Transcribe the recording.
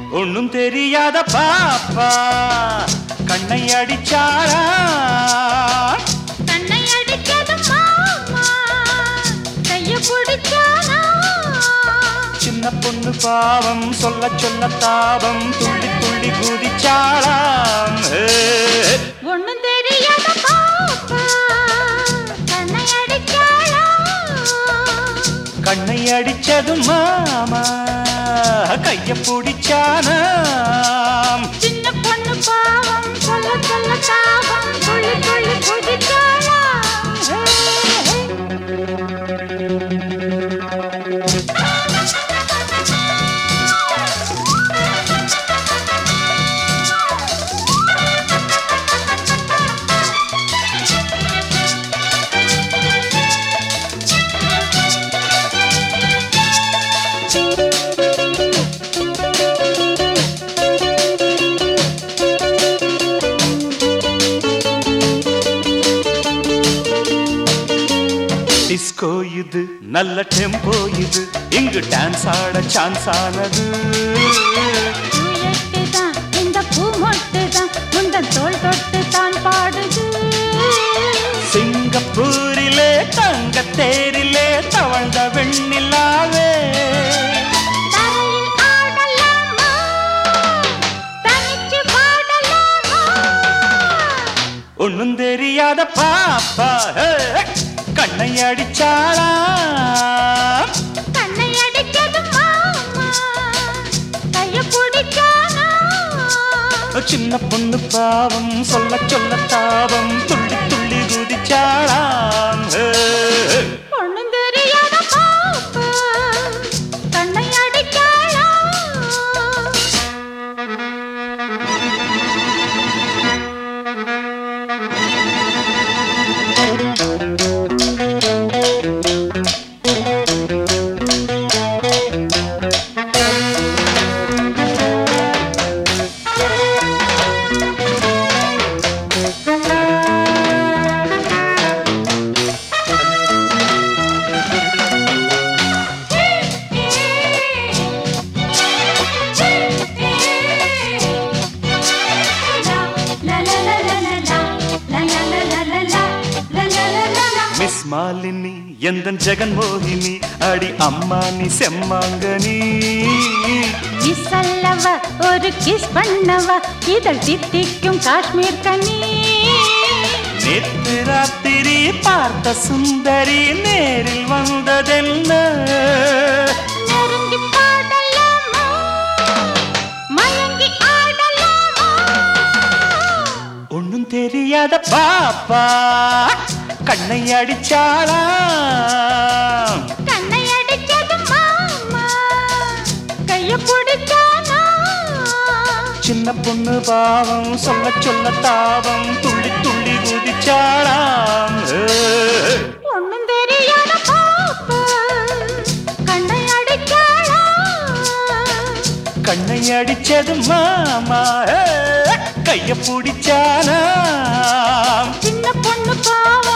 ஒண்ணும் தெரியாத பாப்பா கண்ணை அடிச்சாளா கண்ணை அடிச்சது மாமா கைய பிடிச்சானா சின்ன பொண்ணு பாவம் சொல்ல சொல்ல தாபம் துள்ளி துள்ளி குதிச்சாளாம் ஏ. ஒண்ணும் தெரியாத பாப்பா கண்ணை அடிச்சாளா கண்ணை அடிச்சது மாமா கைய பிடிச்சானாம் சின்ன பொண்ணு பாவம் சொல்ல சொல்ல தாபம் துள்ளி துள்ளி குதிச்சாளா டிஸ்கோ இது நல்ல டெம்போ இது இங்கு டான்ஸ் ஆட சான்ஸ் ஆனது பூயெட்டு தான் இந்த பூ மொட்டு தான் உந்தன் தோள் தொட்டு தான் பாடுது சிங்கப்பூரிலே தங்க தேரிலே தவழ்ந்த வெண்ணிலாவே தரையில் ஆடலாமா தனிச்சு பாடலாமா ஒண்ணும் தெரியாத பாப்பா ஹே, கண்ணை அடிச்சாளா கண்ணை அடிச்சது மாமா கைய பிடிச்சானா சின்ன பொண்ணு பாவம் சொல்ல சொல்ல தாபம் துள்ளி துள்ளி குதிச்சாளாம் ஹே. ஒண்ணும் தெரியாத பாப்பா கண்ணை அடிச்சாளா மிஸ் மாலினி எந்த ஜெகன்மோகினி அடி அம்மா நீ செம்மாங்கனி கிசல்லவ ஒரு கிஸ் பண்ணவ இதழ் தித்திக்கும் காஷ்மீர் கனி நேற்று ராத்திரி பார்த்த சுந்தரி நேரில் வந்ததென்ன நெருங்கி பாடலாமா மயங்கி ஆடலாமா ஒண்ணும் தெரியாத பாப்பா கண்ணை அடிச்சாளா கண்ணை அடிச்சது மாமா கைய பிடிச்சானா சின்ன பொண்ணு பாவம் சொல்ல சொல்ல தாவம் துள்ளி துள்ளி குதிச்சாளாம் ஏ. ஒண்ணும் தெரியாத பாப்பா கண்ணை அடிச்சாளா கண்ணை அடிச்சது மாமா ஏ. கைய பிடிச்சானா சின்ன பொண்ணு பாவம்